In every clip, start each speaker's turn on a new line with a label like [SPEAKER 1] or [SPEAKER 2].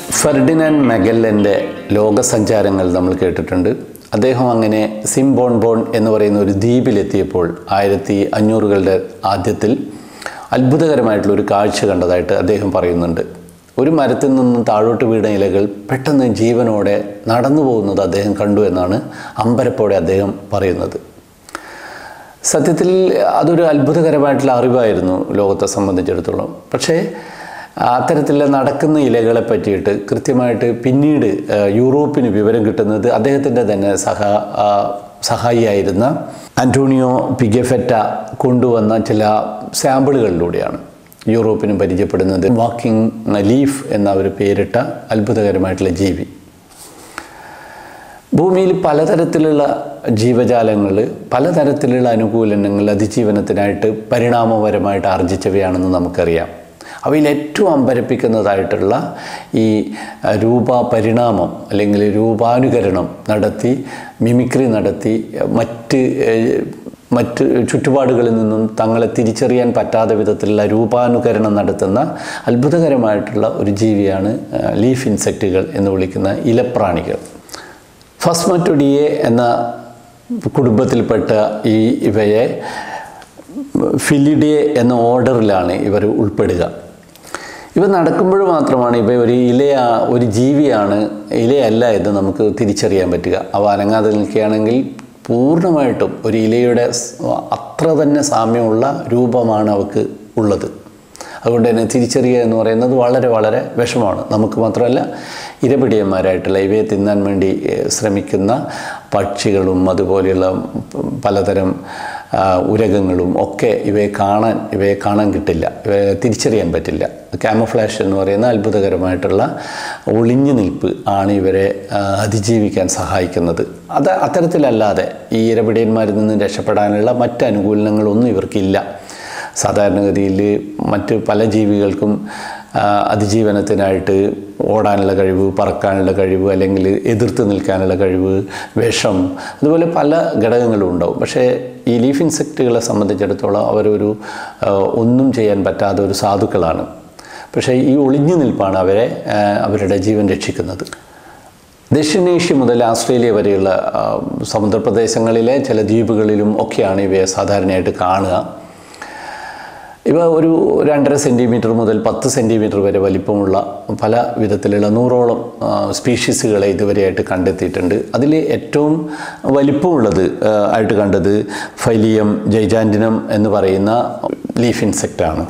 [SPEAKER 1] Ferdinand മെഗല്ലൻ്റെ ലോകസഞ്ചാരങ്ങൾ നമ്മൾ കേട്ടിട്ടുണ്ട് അദ്ദേഹം അങ്ങനെ സിംബോൺ ബോൺ എന്ന് പറയുന്ന ഒരു ദ്വീപിലെത്തിയപ്പോൾ ആയിരത്തി അഞ്ഞൂറുകളുടെ ആദ്യത്തിൽ അത്ഭുതകരമായിട്ടുള്ള ഒരു കാഴ്ച കണ്ടതായിട്ട് അദ്ദേഹം പറയുന്നുണ്ട് ഒരു മരത്തിൽ നിന്നും താഴോട്ട് വീണ ഇലകൾ പെട്ടെന്ന് ജീവനോടെ നടന്നു പോകുന്നത് അദ്ദേഹം കണ്ടു എന്നാണ് അമ്പരപ്പോടെ അദ്ദേഹം പറയുന്നത് സത്യത്തിൽ അതൊരു അത്ഭുതകരമായിട്ടുള്ള അറിവായിരുന്നു ലോകത്തെ സംബന്ധിച്ചിടത്തോളം പക്ഷേ അത്തരത്തിലുള്ള നടക്കുന്ന ഇലകളെ പറ്റിയിട്ട് കൃത്യമായിട്ട് പിന്നീട് ആ, യൂറോപ്പിന് വിവരം കിട്ടുന്നത് അദ്ദേഹത്തിൻ്റെ തന്നെ സഹ ആ, സഹായിയായിരുന്ന അന്റോണിയോ പിഗഫെറ്റ കൊണ്ടുവന്ന ചില സാമ്പിളുകളിലൂടെയാണ് യൂറോപ്പിന് പരിചയപ്പെടുന്നത് വാക്കിംഗ് ലീഫ് എന്ന ഒരു പേരിട്ട അത്ഭുതകരമായിട്ടുള്ള ജീവി ഭൂമിയിൽ പലതരത്തിലുള്ള ജീവജാലങ്ങൾ പലതരത്തിലുള്ള അനുകൂലനങ്ങൾ അതിജീവനത്തിനായിട്ട് പരിണാമപരമായിട്ട് ആർജിച്ചവയാണെന്ന് നമുക്കറിയാം അവയിൽ ഏറ്റവും അമ്പരപ്പിക്കുന്നതായിട്ടുള്ള ഈ അഹ്, രൂപപരിണാമം അല്ലെങ്കിൽ രൂപാനുകരണം നടത്തി മിമിക്രി നടത്തി മറ്റ് ഏഹ്, മറ്റ് ചുറ്റുപാടുകളിൽ നിന്നും തങ്ങളെ തിരിച്ചറിയാൻ പറ്റാത്ത വിധത്തിലുള്ള രൂപാനുകരണം നടത്തുന്ന അത്ഭുതകരമായിട്ടുള്ള ഒരു ജീവിയാണ് അഹ്, ലീഫ് ഇൻസെക്റ്റുകൾ എന്ന് വിളിക്കുന്ന ഇലപ്രാണികൾ ഫസ്മറ്റൊഡിയെ എന്ന കുടുംബത്തിൽപ്പെട്ട ഈ ഇവയെ ഫിലിഡിയെ എന്ന ഓർഡറിലാണ് ഇവർ ഉൾപ്പെടുക ഇവ നടക്കുമ്പോൾ മാത്രമാണ് ഇവ ഒരു ഇലയാ ഒരു ജീവിയാണ് ഇലയല്ല എന്ന് നമുക്ക് തിരിച്ചറിയാൻ പറ്റുക അവ അനങ്ങാതെ നിൽക്കുകയാണെങ്കിൽ പൂർണ്ണമായിട്ടും ഒരു ഇലയുടെ സ് അത്ര തന്നെ സാമ്യമുള്ള രൂപമാണ് അവക്ക് ഉള്ളത് അതുകൊണ്ട് തന്നെ തിരിച്ചറിയുക എന്ന് പറയുന്നത് വളരെ വളരെ വിഷമമാണ് നമുക്ക് മാത്രമല്ല ഇരപിടിയന്മാരായിട്ടുള്ള ഇവയെ തിന്നാൻ വേണ്ടി ഏഹ്, ശ്രമിക്കുന്ന പക്ഷികളും അതുപോലെയുള്ള പലതരം ആ, ഉരകങ്ങളും ഒക്കെ ഇവയെ കാണാൻ ഇവയെ കാണാൻ കിട്ടില്ല ഇവയെ തിരിച്ചറിയാൻ പറ്റില്ല ക്യാമഫ്ലാഷ് എന്ന് പറയുന്ന അത്ഭുതകരമായിട്ടുള്ള ഒളിഞ്ഞു നിൽപ്പ് ആണ് ഇവരെ ആ, അതിജീവിക്കാൻ സഹായിക്കുന്നത് അത് അത്തരത്തിലല്ലാതെ ഈ ഇരപിടിയന്മാരിൽ നിന്ന് രക്ഷപ്പെടാനുള്ള മറ്റ് അനുകൂലനങ്ങളൊന്നും ഇവർക്കില്ല സാധാരണഗതിയിൽ മറ്റ് പല ജീവികൾക്കും ആ, അതിജീവനത്തിനായിട്ട് ഓടാനുള്ള കഴിവ് പറക്കാനുള്ള കഴിവ് അല്ലെങ്കിൽ എതിർത്ത് നിൽക്കാനുള്ള കഴിവ് വിഷം അതുപോലെ പല ഘടകങ്ങളും ഉണ്ടാവും പക്ഷേ ഈ ലീഫ് ഇൻസെക്റ്റുകളെ സംബന്ധിച്ചിടത്തോളം അവരൊരു ആ, ഒന്നും ചെയ്യാൻ പറ്റാത്ത ഒരു സാധുക്കളാണ് പക്ഷേ ഈ ഒളിഞ്ഞു നിൽപ്പാണ് അവരെ ആ, അവരുടെ ജീവൻ രക്ഷിക്കുന്നത് ദക്ഷിണേഷ്യ മുതൽ ആസ്ട്രേലിയ വരെയുള്ള ആ, സമുദ്രപ്രദേശങ്ങളിലെ ചില ദ്വീപുകളിലും ഒക്കെയാണ് ഇവയെ സാധാരണയായിട്ട് കാണുക ഇവ ഒരു രണ്ടര സെൻറ്റിമീറ്റർ മുതൽ പത്ത് സെൻറ്റിമീറ്റർ വരെ വലിപ്പമുള്ള പല വിധത്തിലുള്ള നൂറോളം ആ, സ്പീഷീസുകളെ ഇതുവരെയായിട്ട് കണ്ടെത്തിയിട്ടുണ്ട് അതിൽ ഏറ്റവും വലിപ്പമുള്ളത് ആ, ആയിട്ട് കണ്ടത് ഫൈലിയം ജൈജാൻറ്റിനം എന്ന് പറയുന്ന ലീഫ് ഇൻസെക്റ്റാണ്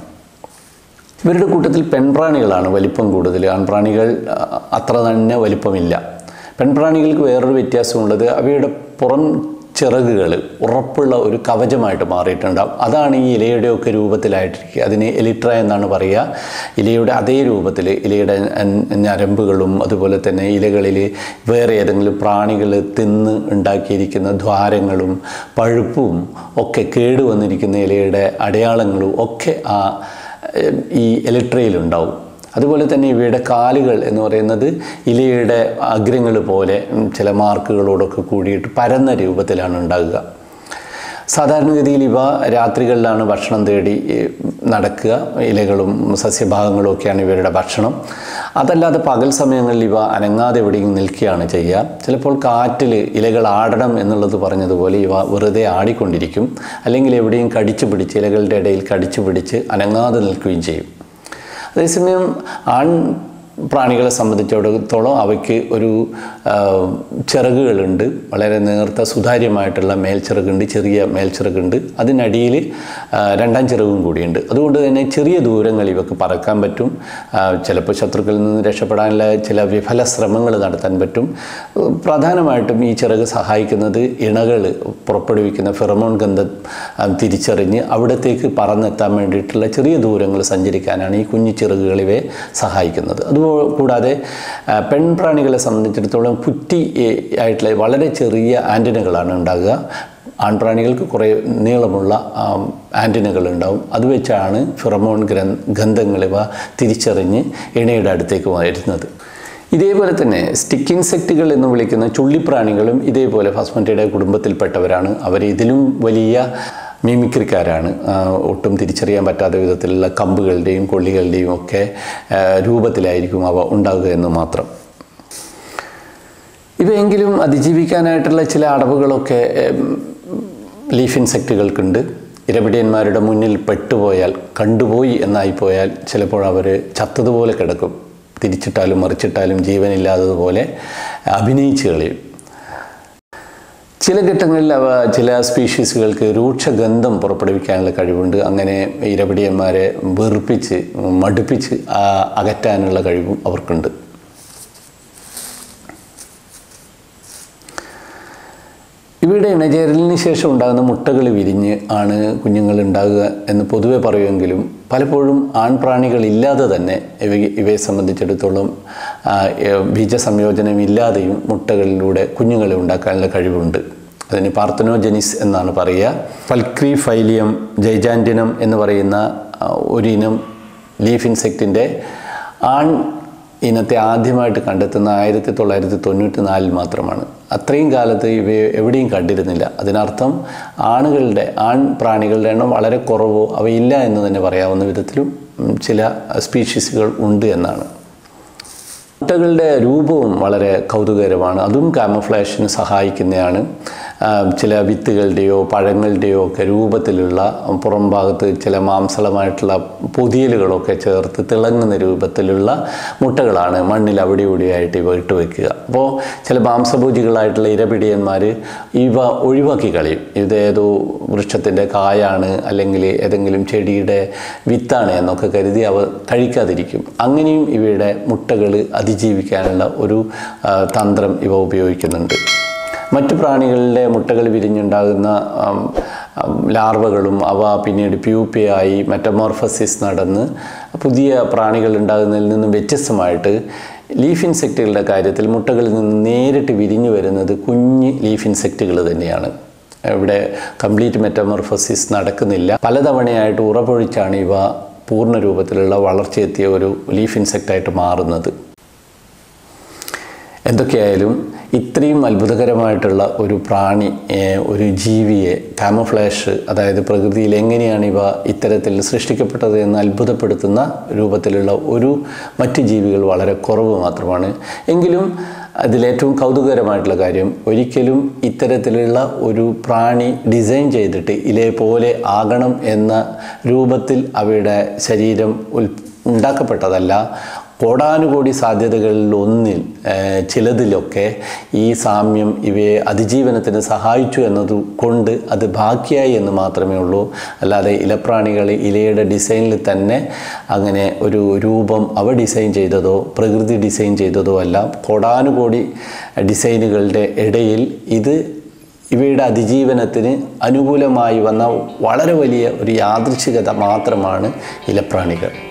[SPEAKER 1] ഇവരുടെ കൂട്ടത്തിൽ പെൺപ്രാണികളാണ് വലിപ്പം കൂടുതൽ ആൺപ്രാണികൾ ആ, അത്ര തന്നെ വലിപ്പമില്ല പെൺപ്രാണികൾക്ക് വേറൊരു വ്യത്യാസമുള്ളത് അവയുടെ പുറം ചിറകുകൾ ഉറപ്പുള്ള ഒരു കവചമായിട്ട് മാറിയിട്ടുണ്ടാവും അതാണ് ഈ ഇലയുടെയൊക്കെ രൂപത്തിലായിട്ടിരിക്കുക അതിന് എലിട്ര എന്നാണ് പറയുക ഇലയുടെ അതേ രൂപത്തിൽ ഇലയുടെ ന- ഞരമ്പുകളും അതുപോലെ തന്നെ ഇലകളിൽ വേറെ ഏതെങ്കിലും പ്രാണികൾ തിന്ന് ഉണ്ടാക്കിയിരിക്കുന്ന ദ്വാരങ്ങളും പഴുപ്പും ഒക്കെ കേടുവന്നിരിക്കുന്ന ഇലയുടെ അടയാളങ്ങളും ഒക്കെ ആ ഏഹ് ഈ ഇലക്ട്രയിലുണ്ടാവും അതുപോലെ തന്നെ ഇവയുടെ കാലുകൾ എന്ന് പറയുന്നത് ഇലയുടെ അഗ്രങ്ങൾ പോലെ ഉം, ചില മാർക്കുകളോടൊക്കെ കൂടിയിട്ട് പരന്ന രൂപത്തിലാണ് ഉണ്ടാകുക സാധാരണഗതിയിൽ ഇവ രാത്രികളിലാണ് ഭക്ഷണം തേടി ഏഹ്, നടക്കുക ഇലകളും സസ്യഭാഗങ്ങളും ഒക്കെയാണ് ഇവരുടെ ഭക്ഷണം അതല്ലാതെ പകൽ സമയങ്ങളിൽ ഇവ അനങ്ങാതെ എവിടെയും നിൽക്കുകയാണ് ചെയ്യുക ചിലപ്പോൾ കാറ്റിൽ ഇലകൾ ആടണം എന്നുള്ളത് പറഞ്ഞതുപോലെ ഇവ വെറുതെ ആടിക്കൊണ്ടിരിക്കും അല്ലെങ്കിൽ എവിടെയും കടിച്ചു പിടിച്ച് ഇലകളുടെ ഇടയിൽ കടിച്ചു പിടിച്ച് അനങ്ങാതെ നിൽക്കുകയും ചെയ്യും അതേസമയം ആൺ പ്രാണികളെ സംബന്ധിച്ചിടത്തോളം അവയ്ക്ക് ഒരു ആ, ചിറകുകളുണ്ട് വളരെ നേർത്ത സുതാര്യമായിട്ടുള്ള മേൽച്ചിറകുണ്ട് ചെറിയ മേൽച്ചിറകുണ്ട് അതിനടിയിൽ ആ, രണ്ടാം ചിറകും കൂടിയുണ്ട് അതുകൊണ്ട് തന്നെ ചെറിയ ദൂരങ്ങൾ ഇവക്ക് പറക്കാൻ പറ്റും ആ, ചിലപ്പോൾ ശത്രുക്കളിൽ നിന്ന് രക്ഷപ്പെടാനുള്ള ചില വിഫല ശ്രമങ്ങൾ നടത്താൻ പറ്റും പ്രധാനമായിട്ടും ഈ ചിറക് സഹായിക്കുന്നത് ഇണകൾ പുറപ്പെടുവിക്കുന്ന ഫെറമോൺ ഗന്ധം ആ, തിരിച്ചറിഞ്ഞ് അവിടത്തേക്ക് പറന്നെത്താൻ വേണ്ടിയിട്ടുള്ള ചെറിയ ദൂരങ്ങൾ സഞ്ചരിക്കാനാണ് ഈ കുഞ്ഞു ചിറകുകൾ ഇവയെ സഹായിക്കുന്നത് അതുകൂടാതെ ആ, പെൺപ്രാണികളെ സംബന്ധിച്ചിടത്തോളം കുറ്റി ഏ, ആയിട്ടുള്ള വളരെ ചെറിയ ആൻറ്റിനകളാണ് ഉണ്ടാകുക ആൺപ്രാണികൾക്ക് കുറേ നീളമുള്ള ആൻറ്റിനകൾ ഉണ്ടാവും അത് വെച്ചാണ് ഫിറമോൺ ഗ്രൻ ഗന്ധങ്ങൾ ഇവ തിരിച്ചറിഞ്ഞ് ഇണയുടെ അടുത്തേക്ക് വരുന്നത് ഇതേപോലെ തന്നെ സ്റ്റിക്ക് ഇൻസെക്റ്റുകൾ എന്ന് വിളിക്കുന്ന ചുള്ളിപ്രാണികളും ഇതേപോലെ ഫസ്മറ്റയുടെ കുടുംബത്തിൽപ്പെട്ടവരാണ് അവർ ഇതിലും വലിയ മിമിക്രിക്കാരാണ് ആ, ഒട്ടും തിരിച്ചറിയാൻ പറ്റാത്ത വിധത്തിലുള്ള കമ്പുകളുടെയും കൊള്ളികളുടെയും ഒക്കെ ആ, രൂപത്തിലായിരിക്കും അവ ഉണ്ടാകുക എന്ന് മാത്രം ഇവയെങ്കിലും അതിജീവിക്കാനായിട്ടുള്ള ചില അടവുകളൊക്കെ ഉം, ലീഫ് ഇൻസെക്റ്റുകൾക്കുണ്ട് ഇരപിടിയന്മാരുടെ മുന്നിൽ പെട്ടുപോയാൽ കണ്ടുപോയി എന്നായിപ്പോയാൽ ചിലപ്പോൾ അവർ ചത്തതുപോലെ കിടക്കും തിരിച്ചിട്ടാലും മറിച്ചിട്ടാലും ജീവനില്ലാത്തതുപോലെ അഭിനയിച്ച് കളയും ചില ഘട്ടങ്ങളിൽ അവ ചില സ്പീഷീസുകൾക്ക് രൂക്ഷഗന്ധം പുറപ്പെടുവിക്കാനുള്ള കഴിവുണ്ട് അങ്ങനെ ഇരപിടിയന്മാരെ വെറുപ്പിച്ച് മടുപ്പിച്ച് ആ, അകറ്റാനുള്ള കഴിവും അവർക്കുണ്ട് ഇവയുടെ ഇണചേരലിന് ശേഷം ഉണ്ടാകുന്ന മുട്ടകൾ വിരിഞ്ഞ് ആണ് കുഞ്ഞുങ്ങൾ ഉണ്ടാകുക എന്ന് പൊതുവെ പറയുമെങ്കിലും പലപ്പോഴും ആൺപ്രാണികളില്ലാതെ തന്നെ ഇവ ഇവയെ സംബന്ധിച്ചിടത്തോളം ആ, ഏ, ബീജസംയോജനം ഇല്ലാതെയും മുട്ടകളിലൂടെ കുഞ്ഞുങ്ങളെ ഉണ്ടാക്കാനുള്ള കഴിവുണ്ട് അതിന് പാർത്തനോജനിസ് എന്നാണ് പറയുക ഫൽക്രി ഫൈലിയം ജൈജാൻറ്റിനം എന്ന് പറയുന്ന ആ, ഒരിനം ലീഫ് ഇൻസെക്റ്റിൻ്റെ ആൺ ഇനത്തെ ആദ്യമായിട്ട് കണ്ടെത്തുന്ന ആയിരത്തി തൊള്ളായിരത്തി തൊണ്ണൂറ്റി നാലിൽ മാത്രമാണ് അത്രയും കാലത്ത് ഇവയെ എവിടെയും കണ്ടിരുന്നില്ല അതിനർത്ഥം ആണുകളുടെ ആൺ പ്രാണികളുടെ എണ്ണം വളരെ കുറവോ അവയില്ല എന്ന് തന്നെ പറയാവുന്ന വിധത്തിലും ഉം, ചില സ്പീഷീസുകൾ ഉണ്ട് എന്നാണ് മുട്ടകളുടെ രൂപവും വളരെ കൗതുകകരമാണ് അതും കാമഫ്ലാഷിന് സഹായിക്കുന്നതാണ് ആ, ചില വിത്തുകളുടെയോ പഴങ്ങളുടെയോ ഒക്കെ രൂപത്തിലുള്ള പുറം ഭാഗത്ത് ചില മാംസളമായിട്ടുള്ള പൊതിയലുകളൊക്കെ ചേർത്ത് തിളങ്ങുന്ന രൂപത്തിലുള്ള മുട്ടകളാണ് മണ്ണിൽ അവിടെ ഇവിടെയായിട്ട് ഇവ ഇട്ട് വെക്കുക അപ്പോൾ ചില മാംസഭോജികളായിട്ടുള്ള ഇരപിടിയന്മാർ ഇവ ഒഴിവാക്കി കളയും ഇത് ഏതോ വൃക്ഷത്തിൻ്റെ കായാണ് അല്ലെങ്കിൽ ഏതെങ്കിലും ചെടിയുടെ വിത്താണ് എന്നൊക്കെ കരുതി അവ കഴിക്കാതിരിക്കും അങ്ങനെയും ഇവയുടെ മുട്ടകൾ അതിജീവിക്കാനുള്ള ഒരു ആ, തന്ത്രം ഇവ ഉപയോഗിക്കുന്നുണ്ട് മറ്റു പ്രാണികളുടെ മുട്ടകൾ വിരിഞ്ഞുണ്ടാകുന്ന ആം, ആം, ലാർവകളും അവ പിന്നീട് പ്യൂപ്പയായി മെറ്റമോർഫസിസ് നടന്ന് പുതിയ പ്രാണികൾ ഉണ്ടാകുന്നതിൽ നിന്നും വ്യത്യസ്തമായിട്ട് ലീഫ് ഇൻസെക്റ്റുകളുടെ കാര്യത്തിൽ മുട്ടകളിൽ നിന്ന് നേരിട്ട് വിരിഞ്ഞു വരുന്നത് കുഞ്ഞ് ലീഫ് ഇൻസെക്റ്റുകൾ തന്നെയാണ് ഇവിടെ കംപ്ലീറ്റ് മെറ്റമോർഫസിസ് നടക്കുന്നില്ല പലതവണയായിട്ട് ഉറപ്പൊഴിച്ചാണ് ഇവ പൂർണ്ണ രൂപത്തിലുള്ള വളർച്ചയെത്തിയ ഒരു ലീഫ് ഇൻസെക്റ്റായിട്ട് മാറുന്നത് എന്തൊക്കെയായാലും ഇത്രയും അത്ഭുതകരമായിട്ടുള്ള ഒരു പ്രാണി ഏഹ്, ഒരു ജീവിയെ കാമഫ്ലാഷ് അതായത് പ്രകൃതിയിൽ എങ്ങനെയാണ് ഇവ ഇത്തരത്തിൽ സൃഷ്ടിക്കപ്പെട്ടത് എന്ന് അത്ഭുതപ്പെടുത്തുന്ന രൂപത്തിലുള്ള ഒരു മറ്റ് ജീവികൾ വളരെ കുറവ് മാത്രമാണ് എങ്കിലും അതിലേറ്റവും കൗതുകകരമായിട്ടുള്ള കാര്യം ഒരിക്കലും ഇത്തരത്തിലുള്ള ഒരു പ്രാണി ഡിസൈൻ ചെയ്തിട്ട് ഇലേ പോലെ ആകണം എന്ന രൂപത്തിൽ അവയുടെ ശരീരം ഉൽ ഉണ്ടാക്കപ്പെട്ടതല്ല കോടാനുകോടി സാധ്യതകളിൽ ഒന്നിൽ ഏഹ്, ചിലതിലൊക്കെ ഈ സാമ്യം ഇവയെ അതിജീവനത്തിന് സഹായിച്ചു എന്നത് കൊണ്ട് അത് ബാക്കിയായി എന്ന് മാത്രമേ ഉള്ളൂ അല്ലാതെ ഇലപ്രാണികൾ ഇലയുടെ ഡിസൈനിൽ തന്നെ അങ്ങനെ ഒരു രൂപം അവ ഡിസൈൻ ചെയ്തതോ പ്രകൃതി ഡിസൈൻ ചെയ്തതോ അല്ല കോടാനുകോടി ഡിസൈനുകളുടെ ഇടയിൽ ഇത് ഇവയുടെ അതിജീവനത്തിന് അനുകൂലമായി വന്ന വളരെ വലിയ ഒരു യാദൃച്ഛികത മാത്രമാണ് ഇലപ്രാണികൾ